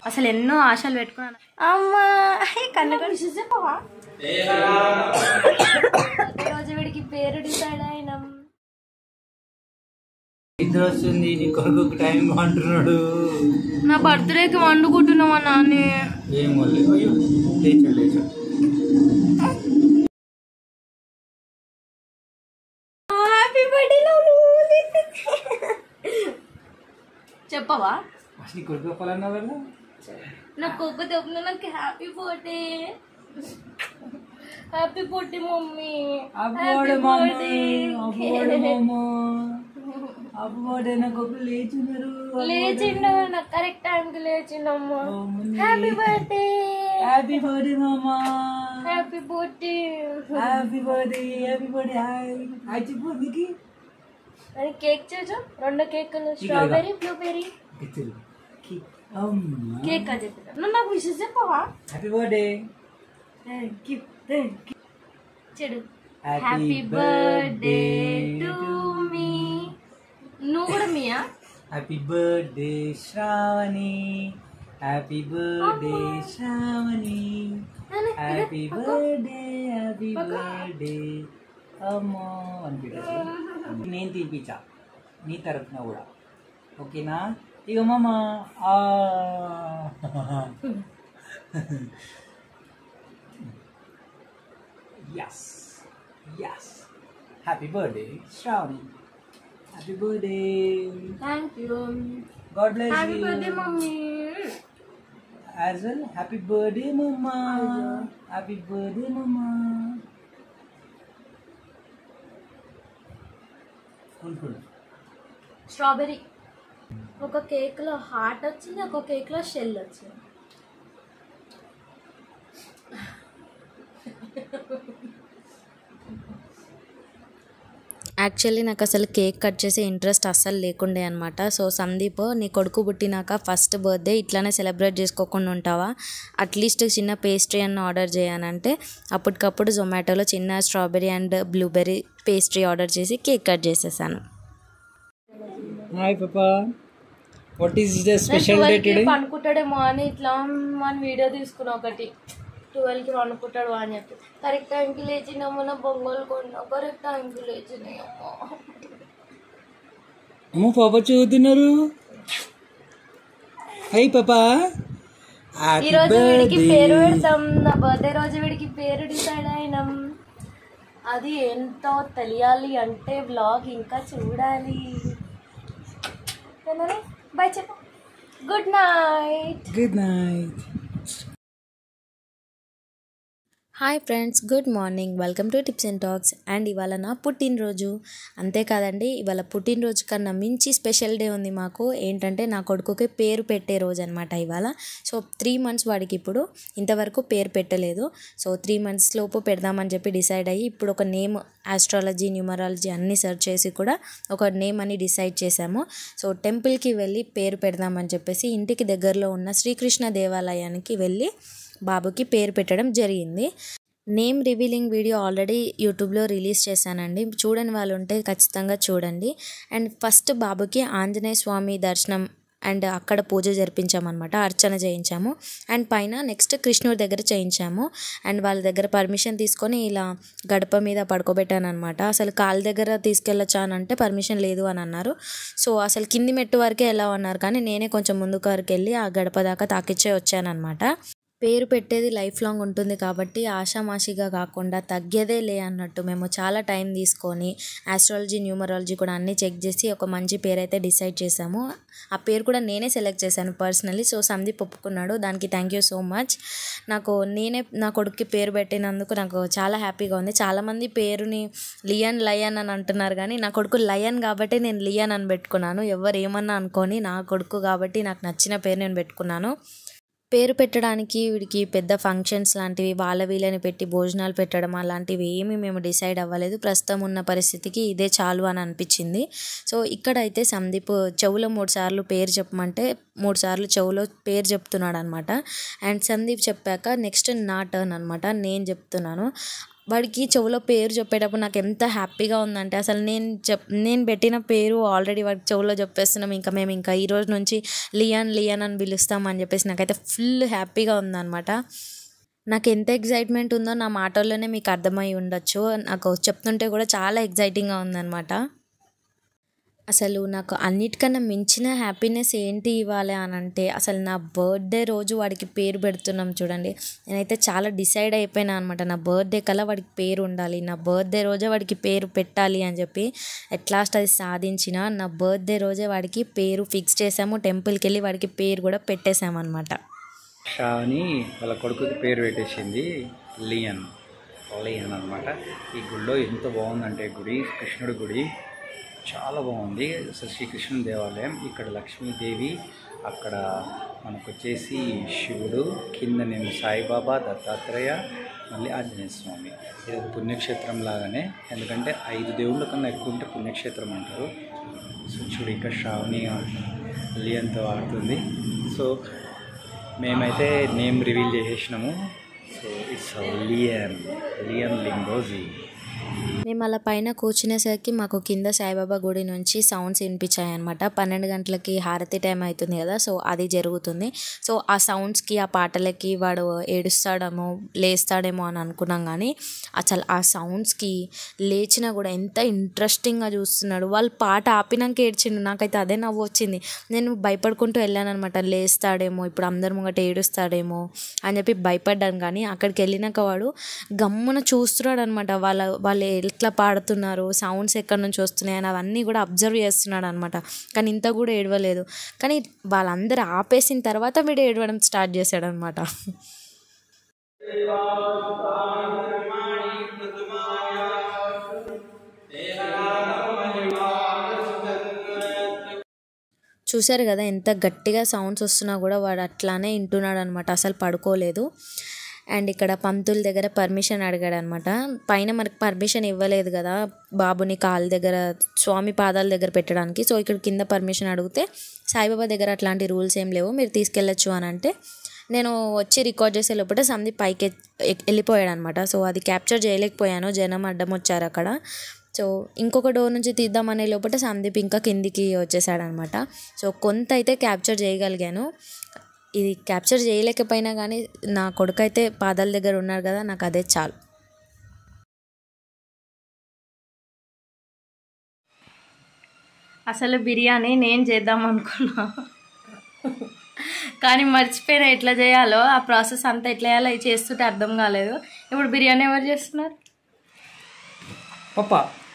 అసలు ఎన్నో ఆశలు పెట్టుకున్నాను అమ్మా కన్ను కనిసి చెప్పవా రోజు వీడికి పేరు డిసైడ్ అయినాం నిద్ర వస్తుంది నీ కొడుకు టైం అంటున్నాడు నా బర్త్డేకి వండుకుంటున్నావా నాన్న ఏం వల్లే అయ్యో లేచాడు లేచాడు హ్యాపీ బర్త్డే చెప్పవా అసలు నీ కొడుకు చెప్పాలన్నా కదా నాకు ఒక్క చెప్పిన నాకు happy birthday happy birthday mummy అబ్బోడు మమ్మీ అబ్బోడు మమ్మ అబ్బోడు నా కొడుకు లేచున్నారు లేచిండు నాకు కరెక్ట్ టైంకి లేచిండమ్మా హ్యాపీ బర్త్డే హ్యాపీ బర్త్డే మామా happy birthday happy birthday happy birthday hi hi చెప్పు నీకు అని కేక్ చూచు రెండు కేకులు స్ట్రాబెరీ బ్లూబెరీ ఇచ్చారు అమ్మా కేక్ అని చెప్పిన నువ్వు నాకు విషయం చెప్పవా happy birthday thank you thank you చెడు happy happy birthday to me నువ్వు కూడా మీయా happy birthday Shravani happy birthday Shravani happy birthday happy birthday అమ్మో అనిపించదు నేను తినిపించా నీ తరఫున కూడా ఓకేనా ఇక మామ yes yes happy birthday Shravani happy birthday thank you God bless happy you birthday mummy as well happy birthday mama happy birthday mama full full strawberry ఒక కేక్ లో హార్ట్ వచ్చింది ఒక కేక్ లో షెల్ వచ్చింది యాక్చువల్లీ నాకు అసలు కేక్ కట్ చేసే interest అస్సలు లేకుండే అనమాట సో సందీప్ నీ కొడుకు పుట్టినాక ఫస్ట్ బర్త్డే ఇట్లానే సెలబ్రేట్ చేసుకోకుండా ఉంటావా అట్లీస్ట్ చిన్న పేస్ట్రీ అన్న ఆర్డర్ చేయనంటే అప్పటికప్పుడు జొమాటోలో చిన్న strawberry and blueberry pastry order చేసి కేక్ కట్ చేసేసాను hi papa what is the special day today అనుకుంటాడేమో అని ఇట్లా మన వీడియో తీసుకున్నా ఒకటి ట్వెల్వ్ కి అనుకుంటాడు అని చెప్పి కరెక్ట్ టైంకి లేచినామో నా బొంగోలు కొన్నా కరెక్ట్ టైంకి లేచినాయమ్మో అమ్మ పాప చదువుతున్నారు హై పాపా ఈ రోజు వీడికి పేరు పెడతాం నా బర్త్డే రోజు వీడికి పేరు డిసైడ్ అయినాం అది ఎంతో తెలియాలి అంటే బ్లాగ్ ఇంకా చూడాలి బాయ్ చెప్పు good night good night hi friends good morning welcome to tips and talks and ఇవాళ నా పుట్టినరోజు అంతేకాదండి ఇవాళ పుట్టినరోజు కన్నా మించి స్పెషల్ డే ఉంది మాకు ఏంటంటే నా కొడుకుకి పేరు పెట్టే రోజు అనమాట ఇవాళ సో త్రీ మంత్స్ వాడికి ఇప్పుడు ఇంతవరకు పేరు పెట్టలేదు సో త్రీ మంత్స్ లోపు పెడదామని చెప్పి డిసైడ్ అయ్యి ఇప్పుడు ఒక నేమ్ ఆస్ట్రాలజీ న్యూమరాలజీ అన్నీ సెర్చ్ చేసి కూడా ఒక నేమ్ అని డిసైడ్ చేశాము సో టెంపుల్కి వెళ్ళి పేరు పెడదామని చెప్పేసి ఇంటికి దగ్గరలో ఉన్న శ్రీకృష్ణ దేవాలయానికి వెళ్ళి బాబుకి పేరు పెట్టడం జరిగింది నేమ్ రివీలింగ్ వీడియో ఆల్రెడీ యూట్యూబ్లో రిలీజ్ చేశానండి చూడని వాళ్ళు ఉంటే ఖచ్చితంగా చూడండి అండ్ ఫస్ట్ బాబుకి ఆంజనేయ స్వామి దర్శనం అండ్ అక్కడ పూజ జరిపించామన్నమాట అర్చన చేయించాము అండ్ పైన నెక్స్ట్ కృష్ణుడి దగ్గర చేయించాము అండ్ వాళ్ళ దగ్గర పర్మిషన్ తీసుకొని ఇలా గడప మీద పడుకోబెట్టాను అనమాట అసలు కాళ్ళ దగ్గర తీసుకెళ్ళొచ్చా అని అంటే పర్మిషన్ లేదు అని అన్నారు సో అసలు కింది మెట్టు వరకే ఎలా ఉన్నారు కానీ నేనే కొంచెం ముందుకు వరకు వెళ్ళి ఆ గడప దాకా తాకిచ్చే వచ్చానమాట పేరు పెట్టేది లైఫ్ లాంగ్ ఉంటుంది కాబట్టి ఆషామాషిగా కాకుండా తగ్గేదే లే అన్నట్టు మేము చాలా టైం తీసుకొని ఆస్ట్రాలజీ న్యూమరాలజీ కూడా అన్నీ చెక్ చేసి ఒక మంచి పేరు అయితే డిసైడ్ చేశాము ఆ పేరు కూడా నేనే సెలెక్ట్ చేశాను పర్సనలీ సో సందీప్ ఒప్పుకున్నాడు దానికి థ్యాంక్ యూ సో మచ్ నాకు నేనే నా కొడుక్కి పేరు పెట్టినందుకు నాకు చాలా హ్యాపీగా ఉంది చాలామంది పేరుని లియన్ లయన్ అని అంటున్నారు కానీ నా కొడుకు లయన్ కాబట్టి నేను లియన్ అని పెట్టుకున్నాను ఎవరు ఏమన్నా అనుకొని నా కొడుకు కాబట్టి నాకు నచ్చిన పేరు నేను పెట్టుకున్నాను పేరు పెట్టడానికి వీడికి పెద్ద ఫంక్షన్స్ లాంటివి వాళ్ళ వీళ్ళని పెట్టి భోజనాలు పెట్టడం అలాంటివి ఏమీ మేము డిసైడ్ అవ్వలేదు ప్రస్తుతం ఉన్న పరిస్థితికి ఇదే చాలు అని అనిపించింది సో ఇక్కడైతే సందీప్ చెవులో మూడు సార్లు పేరు చెప్పమంటే మూడు సార్లు చెవులో పేరు చెప్తున్నాడు అనమాట అండ్ సందీప్ చెప్పాక నెక్స్ట్ నా టర్న్ అనమాట నేను చెప్తున్నాను వాడికి చెవులో పేరు చెప్పేటప్పుడు నాకు ఎంత హ్యాపీగా ఉందంటే అసలు నేను చెప్ నేను పెట్టిన పేరు ఆల్రెడీ వాడికి చెవులో చెప్పేస్తున్నాం ఇంకా మేము ఇంకా ఈ రోజు నుంచి లియాన్ లియాన్ అని పిలుస్తాం అని చెప్పేసి నాకైతే ఫుల్ హ్యాపీగా ఉందన్నమాట నాకు ఎంత ఎగ్జైట్మెంట్ ఉందో నా మాటల్లోనే మీకు అర్థమై ఉండొచ్చు నాకు చెప్తుంటే కూడా చాలా ఎగ్జైటింగ్గా ఉందన్నమాట అసలు నాకు అన్నిటికన్నా మించిన హ్యాపీనెస్ ఏంటి ఇవ్వాలి అని అంటే అసలు నా బర్త్డే రోజు వాడికి పేరు పెడుతున్నాం చూడండి నేనైతే చాలా డిసైడ్ అయిపోయినా అనమాట నా బర్త్డే కల్లా వాడికి పేరు ఉండాలి నా బర్త్డే రోజే వాడికి పేరు పెట్టాలి అని చెప్పి ఎట్ లాస్ట్ అది సాధించిన నా బర్త్డే రోజే వాడికి పేరు ఫిక్స్ చేసాము టెంపుల్కి వెళ్ళి వాడికి పేరు కూడా పెట్టేశామన్నమాట షాని వాళ్ళ కొడుకుకి పేరు పెట్టేసింది లియన్ లియన్ అనమాట ఈ గుడిలో ఎంత బాగుందంటే గుడి కృష్ణుడి గుడి చాలా బాగుంది అసలు శ్రీకృష్ణుని దేవాలయం ఇక్కడ లక్ష్మీదేవి అక్కడ మనకు వచ్చేసి శివుడు కింద నేను సాయిబాబా దత్తాత్రేయ మళ్ళీ ఆంజనేయ స్వామి ఇది ఒక పుణ్యక్షేత్రం లాగానే ఎందుకంటే ఐదు దేవుళ్ళ కన్నా ఎక్కువ ఉంటే పుణ్యక్షేత్రం అంటారు సో చూడు ఇక్కడ శ్రావణి లియన్తో ఆడుతుంది సో మేమైతే నేమ్ రివీల్ చేసేసినాము సో ఇట్స్ లియన్ లియన్ లింగోజీ మేము అలా పైన కూర్చునేసరికి మాకు కింద సాయిబాబా గుడి నుంచి సౌండ్స్ వినిపించాయి అనమాట పన్నెండు గంటలకి హారతి టైం అవుతుంది కదా సో అది జరుగుతుంది సో ఆ సౌండ్స్కి ఆ పాటలకి వాడు ఏడుస్తాడేమో లేస్తాడేమో అని అనుకున్నాం కానీ అసలు ఆ సౌండ్స్కి లేచినా కూడా ఎంత ఇంట్రెస్టింగ్గా చూస్తున్నాడు వాళ్ళు పాట ఆపినాక ఏడ్చిండు నాకైతే అదే నవ్వు వచ్చింది నేను భయపడుకుంటూ వెళ్ళాను అనమాట లేస్తాడేమో ఇప్పుడు అందరి ముంగట ఏడుస్తాడేమో అని చెప్పి భయపడ్డాను కానీ అక్కడికి వెళ్ళినాక వాడు గమ్మున చూస్తున్నాడు అనమాట వాళ్ళ వాళ్ళు ఎట్లా పాడుతున్నారు సౌండ్స్ ఎక్కడి నుంచి వస్తున్నాయి అని అవన్నీ కూడా అబ్జర్వ్ చేస్తున్నాడు అనమాట కానీ ఇంత కూడా ఏడవలేదు కానీ వాళ్ళందరూ ఆపేసిన తర్వాత వీడు ఏడవడం స్టార్ట్ చేశాడు అనమాట చూశారు కదా ఎంత గట్టిగా సౌండ్స్ వస్తున్నా కూడా వాడు అట్లానే వింటున్నాడు అనమాట అసలు పడుకోలేదు అండ్ ఇక్కడ పంతుల దగ్గర పర్మిషన్ అడిగాడు అనమాట పైన మనకు పర్మిషన్ ఇవ్వలేదు కదా బాబుని కాళ్ళ దగ్గర స్వామి పాదాల దగ్గర పెట్టడానికి సో ఇక్కడ కింద పర్మిషన్ అడిగితే సాయిబాబా దగ్గర అట్లాంటి రూల్స్ ఏం లేవు మీరు తీసుకెళ్ళొచ్చు అని అంటే నేను వచ్చి రికార్డ్ చేసే లోపల సందీప్ పైకి ఎక్- వెళ్ళిపోయాడు అనమాట సో అది క్యాప్చర్ చేయలేకపోయాను జనం అడ్డం వచ్చారు అక్కడ సో ఇంకొక డోర్ నుంచి తీద్దామనే లోపల సందీప్ ఇంకా కిందికి వచ్చేసాడు అనమాట సో కొంత అయితే క్యాప్చర్ చేయగలిగాను ఇది క్యాప్చర్ చేయలేకపోయినా కానీ నా కొడుకు అయితే పాదాల దగ్గర ఉన్నారు కదా నాకు అదే చాలు అసలు బిర్యానీ నేను చేద్దాం అనుకున్నా కానీ మర్చిపోయినా ఎట్లా చేయాలో ఆ ప్రాసెస్ అంతా ఎట్లా చేయాలో అది చేస్తుంటే అర్థం కాలేదు ఇప్పుడు బిర్యానీ ఎవరు చేస్తున్నారు పప్ప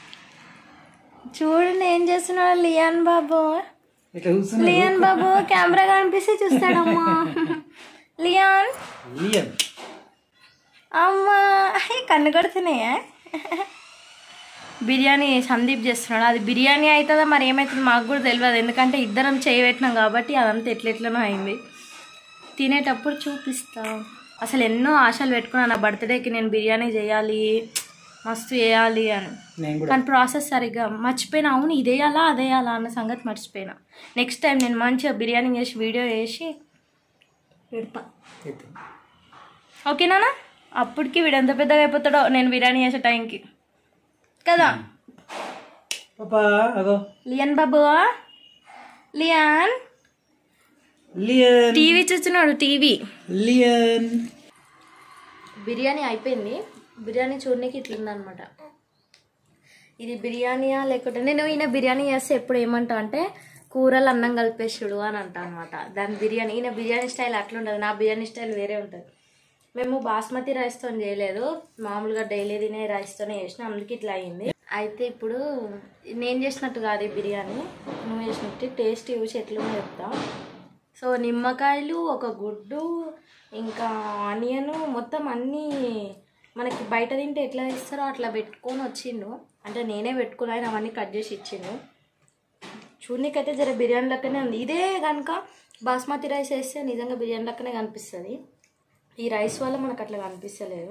చూడండి ఏం చేస్తున్నాడు లియాన్ బాబు ఇట్లా చూస్తున్నా లియాన్ బాబు కెమెరా కనిపిస్తే చూస్తాడమ్మా లియాన్ లియన్ అమ్మా అయ్య, కన్ను కొడుతున్నాయా బిర్యానీ సందీప్ చేస్తున్నాడు అది బిర్యానీ అవుతుందా మరి ఏమవుతుందో మాకు కూడా తెలియదు ఎందుకంటే ఇద్దరం చేయబెట్టినాం కాబట్టి అదంతా ఎట్లెట్లనో అయింది తినేటప్పుడు చూపిస్తా అసలు ఎన్నో ఆశలు పెట్టుకున్నాను నా బర్త్డేకి నేను బిర్యానీ చేయాలి మస్తు చేయాలి అని నేను కూడా కానీ ప్రాసెస్ సరిగ్గా మర్చిపోయినా అవును ఇదేయాలా అదేయాలా అన్న సంగతి మర్చిపోయినా నెక్స్ట్ టైం నేను మంచిగా బిర్యానీ చేసి వీడియో చేసి పెడతా చేద్దాం. ఓకేనా అప్పటికి వీడు ఎంత పెద్దగా అయిపోతాడో నేను బిర్యానీ చేసే టైంకి కదా పప్ప అగో లియన్ బాబు లియాన్ లియన్ టీవీ చూస్తున్నాడు టీవీ లియన్ బిర్యానీ అయిపోయింది బిర్యానీ చూడడానికి ఇట్లుందనమాట ఇది బిర్యానీయా లేకుంటే నేను ఈయన బిర్యానీ చేస్తే ఎప్పుడు ఏమంటా అంటే కూరలు అన్నం కలిపేసుడు అని అంటా అనమాట దాని బిర్యానీ ఈయన బిర్యానీ స్టైల్ అట్లా ఉంటుంది నా బిర్యానీ స్టైల్ వేరే ఉంటుంది మేము బాస్మతి రైస్తో చేయలేదు మామూలుగా డైలీ తినే రైస్తోనే చేసిన అందుకే ఇట్లా అయింది అయితే ఇప్పుడు నేను చేసినట్టు కాదు ఈ బిర్యానీ నువ్వు చేసినట్టు టేస్ట్ చూసి ఎట్లుందో చెప్తా సో నిమ్మకాయలు ఒక గుడ్డు ఇంకా ఆనియన్ మొత్తం అన్నీ మనకి బయట తింటే ఎట్లా ఇస్తారో అట్లా పెట్టుకొని వచ్చిండు అంటే నేనే పెట్టుకుని ఆయన అవన్నీ కట్ చేసి ఇచ్చిండు చూడనీకైతే జర బిర్యానీ లెక్కనే ఉంది ఇదే కనుక బాస్మతి రైస్ వేస్తే నిజంగా బిర్యానీ లెక్కనే కనిపిస్తుంది ఈ రైస్ వల్ల మనకు అట్లా కనిపిస్తలేదు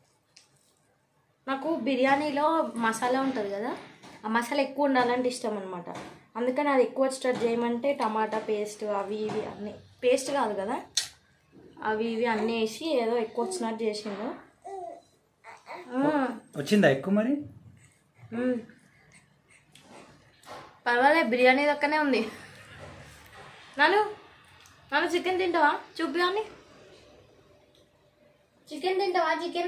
నాకు బిర్యానీలో మసాలా ఉంటుంది కదా ఆ మసాలా ఎక్కువ ఉండాలంటే ఇష్టం అనమాట అందుకని అది ఎక్కువ స్టార్ట్ చేయమంటే టమాటా పేస్ట్ అవి ఇవి అన్నీ పేస్ట్ కాదు కదా అవి ఇవి అన్నీ వేసి ఏదో ఎక్కువ వచ్చినట్టు చేసిండు మ్మ్. వచ్చిందా ఎక్కువ మరి మ్మ్. పర్వాలేదు బిర్యానీ దక్కనే ఉంది నాను నాను చికెన్ తింటావా చూపి అని చికెన్ తింటావా chicken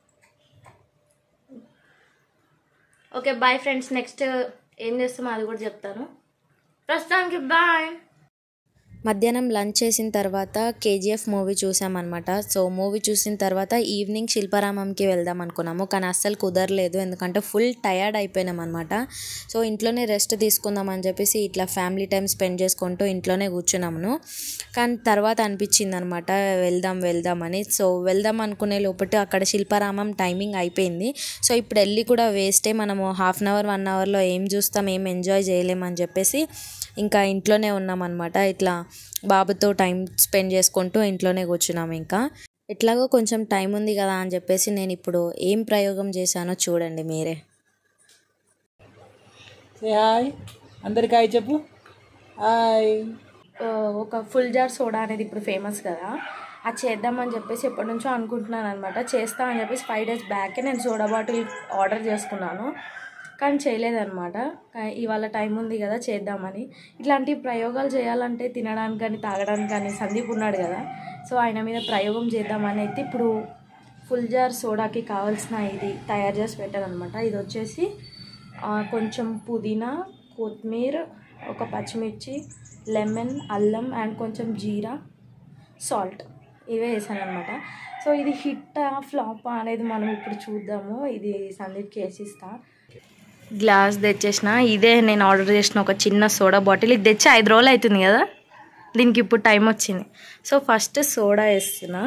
okay bye friends next ఏం చేస్తామో అది కూడా చెప్తాను ప్రస్తుతానికి బాయ్ మధ్యాహ్నం లంచ్ చేసిన తర్వాత కేజీఎఫ్ మూవీ చూసామన్నమాట సో మూవీ చూసిన తర్వాత ఈవినింగ్ శిల్పారామంకి వెళ్దాం అనుకున్నాము కానీ అస్సలు కుదరలేదు ఎందుకంటే ఫుల్ టయర్డ్ అయిపోయినాం అనమాట సో ఇంట్లోనే రెస్ట్ తీసుకుందాం అని చెప్పేసి ఇట్లా ఫ్యామిలీ టైం స్పెండ్ చేసుకుంటూ ఇంట్లోనే కూర్చున్నాము కానీ తర్వాత అనిపించింది అనమాట వెళ్దాం వెళ్దాం అని సో వెళ్దాం అనుకునే లోపటి అక్కడ శిల్పారామం టైమింగ్ అయిపోయింది సో ఇప్పుడు వెళ్ళి కూడా వేస్టే మనము హాఫ్ అన్ అవర్ వన్ అవర్లో ఏం చూస్తాం ఏం ఎంజాయ్ చేయలేమని చెప్పేసి ఇంకా ఇంట్లోనే ఉన్నామన్నమాట ఇట్లా బాబుతో టైం స్పెండ్ చేసుకుంటూ ఇంట్లోనే కూర్చున్నాం ఇంకా ఎట్లాగో కొంచెం టైం ఉంది కదా అని చెప్పేసి నేను ఇప్పుడు ఏం ప్రయోగం చేశానో చూడండి మీరే హాయ్ అందరికి హాయ్ చెప్పు హాయ్ ఆ, ఒక ఫుల్ జార్ సోడా అనేది ఇప్పుడు ఫేమస్ కదా అది చేద్దామని చెప్పేసి ఎప్పటి నుంచో అనుకుంటున్నాను అనమాట చేస్తా అని చెప్పేసి ఫైవ్ డేస్ బ్యాకే నేను సోడా బాటిల్ ఆర్డర్ చేసుకున్నాను కానీ చేయలేదన్నమాట కా- ఇవాళ టైం ఉంది కదా చేద్దామని ఇట్లాంటి ప్రయోగాలు చేయాలంటే తినడానికి కానీ తాగడానికి కానీ సందీప్ ఉన్నాడు కదా సో ఆయన మీద ప్రయోగం చేద్దామని అయితే ఇప్పుడు ఫుల్ జార్ సోడాకి కావాల్సిన ఇది తయారు చేసి పెట్టాను అనమాట ఇది వచ్చేసి ఆ, కొంచెం పుదీనా కొత్తిమీర ఒక పచ్చిమిర్చి లెమన్ అల్లం అండ్ కొంచెం జీరా సాల్ట్ ఇవే వేసాను అనమాట సో ఇది హిట్ ఫ్లాప్ అనేది మనం ఇప్పుడు చూద్దాము ఇది సందీప్కి వేసిస్తా గ్లాస్ తెచ్చేసిన ఇదే నేను ఆర్డర్ చేసిన ఒక చిన్న సోడా బాటిల్ ఇది తెచ్చి ఐదు రోజులు అవుతుంది కదా దీనికి ఇప్పుడు టైం వచ్చింది సో ఫస్ట్ సోడా వేస్తున్నా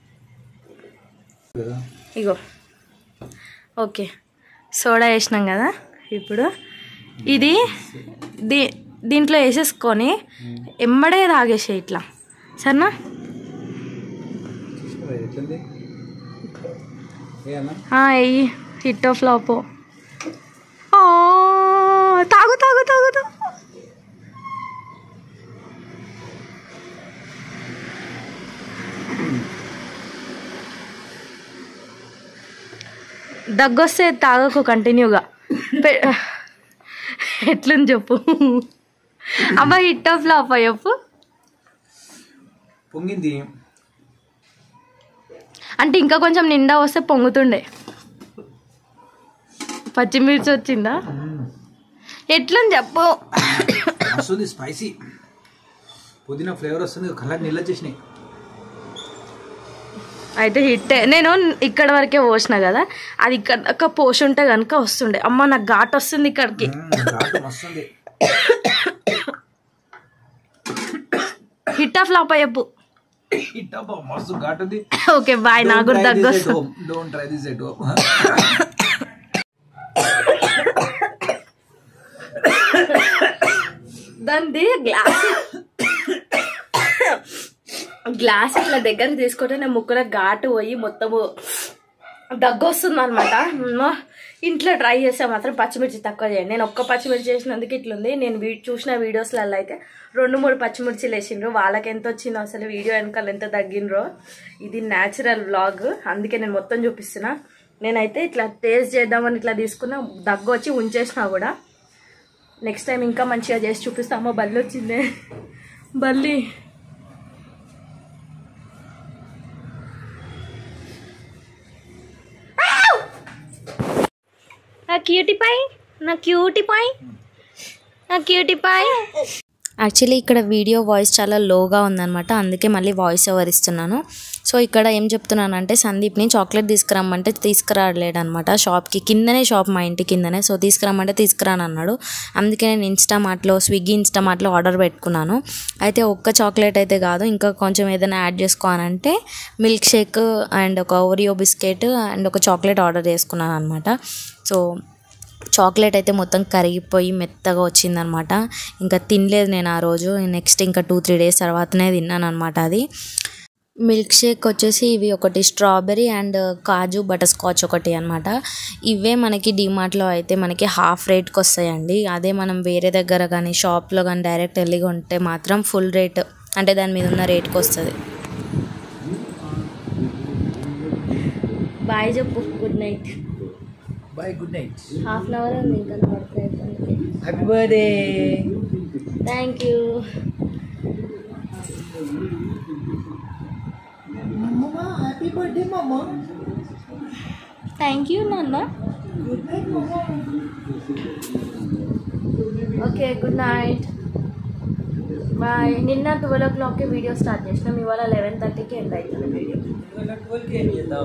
ఇగో ఓకే సోడా వేసినాం కదా ఇప్పుడు ఇది దీ దీంట్లో వేసేసుకొని ఎమ్మడే తాగేసే ఇట్లా సరేనా ఎట్లుంది ఏమన్నా ఆ, ఎయ్యి హిట్ ఫ్లాప్ తాగు తాగు తాగు తాగు దగ్గొస్తే తాగకు కంటిన్యూగా పె- ఎట్లుంది చెప్పు అబ్బా హిట్ ఫ్లాప్ చెప్పు పొంగింది అంటే ఇంకా కొంచెం నిండా వస్తే పొంగుతుండే పచ్చిమిర్చి వచ్చిందా ఎట్లుంది చెప్పు వస్తుంది స్పైసీ పుదీనా ఫ్లేవర్ వస్తుంది కలర్ నీళ్ళు వచ్చేసినాయి అయితే హిట్ నేను ఇక్కడ వరకే పోసిన కదా అది ఇక్కడ దాకా పోసి ఉంటే కనుక వస్తుండే అమ్మ నాకు ఘాట్ వస్తుంది ఇక్కడికి ఘాటు మస్తుంది హిట్ ఆఫ్ లాప చెప్పు ఇట్టబ్బా మస్తు ఘాటు ఉంది ఓకే బాయ్ నాకు కూడా దగ్గు వస్తుంది don't try this at home దాన్ని గ్లాస్ గ్లాస్ ఇట్లా దగ్గరికి తీసుకుంటే నేను ముక్కులో ఘాటు పోయి మొత్తము దగ్గు వస్తుంది అనమాట ఇంట్లో ట్రై చేస్తే మాత్రం పచ్చిమిర్చి తక్కువ చేయండి నేను ఒక్క పచ్చిమిర్చి చేసినందుకు ఇట్లుంది నేను వీ చూసిన వీడియోస్లలో అయితే రెండు మూడు పచ్చిమిర్చిలు వేసిండ్రు వాళ్ళకి ఎంత వచ్చిందో అసలు వీడియో వెనకాల ఎంత తగ్గినరో ఇది న్యాచురల్ వ్లాగ్ అందుకే నేను మొత్తం చూపిస్తున్నా నేనైతే ఇట్లా టేస్ట్ చేద్దామని ఇట్లా తీసుకున్నా దగ్గు వచ్చి ఉంచేసినా కూడా నెక్స్ట్ టైం ఇంకా మంచిగా చేసి చూపిస్తా అమ్మ బల్లి వచ్చిందే బల్లి నా క్యూటీ పై నా క్యూటీ పై నా క్యూటీ పై యాక్చువల్లీ ఇక్కడ వీడియో వాయిస్ చాలా లోగా ఉందన్నమాట అందుకే మళ్ళీ వాయిస్ ఓవర్ ఇస్తున్నాను సో ఇక్కడ ఏం చెప్తున్నానంటే సందీప్ని చాక్లెట్ తీసుకురమ్మంటే తీసుకురాలేడనమాట షాప్కి కిందనే షాప్ మా ఇంటి కిందనే సో తీసుకురమ్మంటే తీసుకురాను అన్నాడు అందుకే నేను ఇన్స్టామార్ట్లో స్విగ్గీ ఇన్స్టామార్ట్లో ఆర్డర్ పెట్టుకున్నాను అయితే ఒక్క చాక్లెట్ అయితే కాదు ఇంకా కొంచెం ఏదైనా యాడ్ చేసుకోవాలంటే మిల్క్ షేక్ అండ్ ఒక ఓరియో బిస్కెట్ అండ్ ఒక చాక్లెట్ ఆర్డర్ చేసుకున్నాను అనమాట సో చాక్లెట్ అయితే మొత్తం కరిగిపోయి మెత్తగా వచ్చిందనమాట ఇంకా తినలేదు నేను ఆ రోజు నెక్స్ట్ ఇంకా టూ త్రీ డేస్ తర్వాతనే తిన్నాను అనమాట అది మిల్క్ షేక్ వచ్చేసి ఇవి ఒకటి స్ట్రాబెరీ అండ్ కాజు బటర్ స్కాచ్ ఒకటి అనమాట ఇవే మనకి డిమార్ట్లో అయితే మనకి హాఫ్ రేట్కి వస్తాయండి అదే మనం వేరే దగ్గర కానీ షాప్లో కానీ డైరెక్ట్ వెళ్ళి కొంటే మాత్రం ఫుల్ రేట్ అంటే దాని మీద ఉన్న రేట్కి వస్తుంది బాయ్ చెప్పు good night bye good night half an hour ఉంది ఇంకా వర్క్ అయిపోయింది happy birthday thank you happy birthday మమ్మ థ్యాంక్ యూ నాన్న ఓకే గుడ్ నైట్ బాయ్ నిన్న ట్వెల్వ్ ఓ క్లాక్కి వీడియో స్టార్ట్ చేసినాం ఇవాళ లెవెన్ థర్టీకి ఎండ్ అవుతుంది వీడియో ట్వెల్వ్కి ఏం చేద్దాం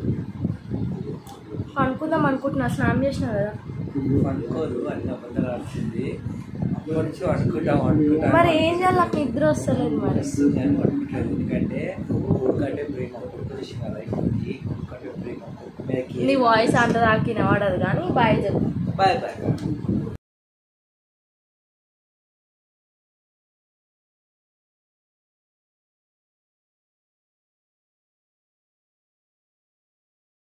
అనుకుందాం అనుకుంటున్నా స్నానం చేసిన కదా అనుకోరు అన్ని అబద్ధాలు ఆడుతుంది అప్పటి నుంచి అనుకుంటాం అనుకుంటాం మరి ఏం చేయాలి నాకు నిద్ర వస్తలేదు మరి వస్తుంది అని అనుకుంటాను ఎందుకంటే కొడుకంటే ప్రేమ కొడుకు చేసిన లైఫ్ ఉంది కొడుకంటే ప్రేమ కొడుకు నీ వాయిస్ అంత దాకా వినబడదు కానీ బాయ్ చెప్పు బాయ్ బాయ్